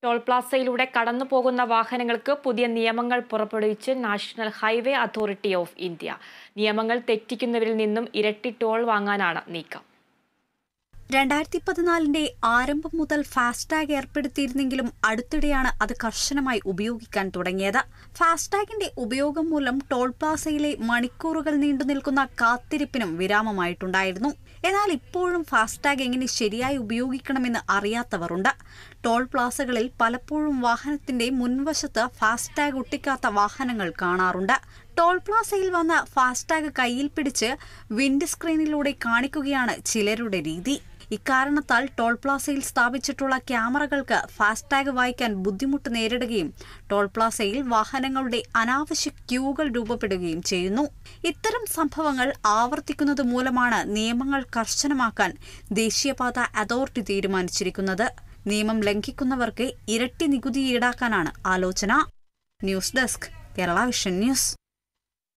toll പ്ലാസയിലൂടെ കടന്നു പോകുന്ന വാഹനങ്ങൾക്ക് പുതിയ നിയമങ്ങൾ പുറപ്പെടുവിച്ച് national highway authority of India നിയമങ്ങൾ തെറ്റിക്കുന്നവരിൽ നിന്നും ഇരട്ടി ടോൾ വാങ്ങാനാണ് നീക്കം രണ്ടായിരത്തി പതിനാലിന്റെ ആരംഭം മുതൽ ഫാസ്ടാഗ് ഏർപ്പെടുത്തിയിരുന്നെങ്കിലും അടുത്തിടെയാണ് അത് കർശനമായി ഉപയോഗിക്കാൻ തുടങ്ങിയത് ഫാസ്ടാഗിന്റെ ഉപയോഗം മൂലം ടോൾ പ്ലാസയിലെ മണിക്കൂറുകൾ നീണ്ടു നിൽക്കുന്ന കാത്തിരിപ്പിനും വിരാമമായിട്ടുണ്ടായിരുന്നു എന്നാൽ ഇപ്പോഴും ഫാസ്ടാഗ് എങ്ങനെ ശരിയായി ഉപയോഗിക്കണമെന്ന് അറിയാത്തവരുണ്ട് ടോൾ പ്ലാസകളിൽ പലപ്പോഴും വാഹനത്തിന്റെ മുൻവശത്ത് ഫാസ്ടാഗ് ഒട്ടിക്കാത്ത വാഹനങ്ങൾ കാണാറുണ്ട് ടോൾ പ്ലാസയിൽ വന്ന് ഫാസ്ടാഗ് കയ്യിൽ പിടിച്ച് വിൻഡ് സ്ക്രീനിലൂടെ കാണിക്കുകയാണ് ചിലരുടെ രീതി ഇക്കാരണത്താൽ ടോൾ പ്ലാസയിൽ സ്ഥാപിച്ചിട്ടുള്ള ക്യാമറകൾക്ക് ഫാസ്ടാഗ് വായിക്കാൻ ബുദ്ധിമുട്ട് നേരിടുകയും ടോൾ പ്ലാസയിൽ വാഹനങ്ങളുടെ അനാവശ്യ ക്യൂകൾ രൂപപ്പെടുകയും ചെയ്യുന്നു ഇത്തരം സംഭവങ്ങൾ ആവർത്തിക്കുന്നത് മൂലമാണ് നിയമങ്ങൾ കർശനമാക്കാൻ ദേശീയപാത അതോറിറ്റി തീരുമാനിച്ചിരിക്കുന്നത് നിയമം ലംഘിക്കുന്നവർക്ക് ഇരട്ടി നികുതി ഈടാക്കാനാണ് ആലോചന news desk Kerala vision news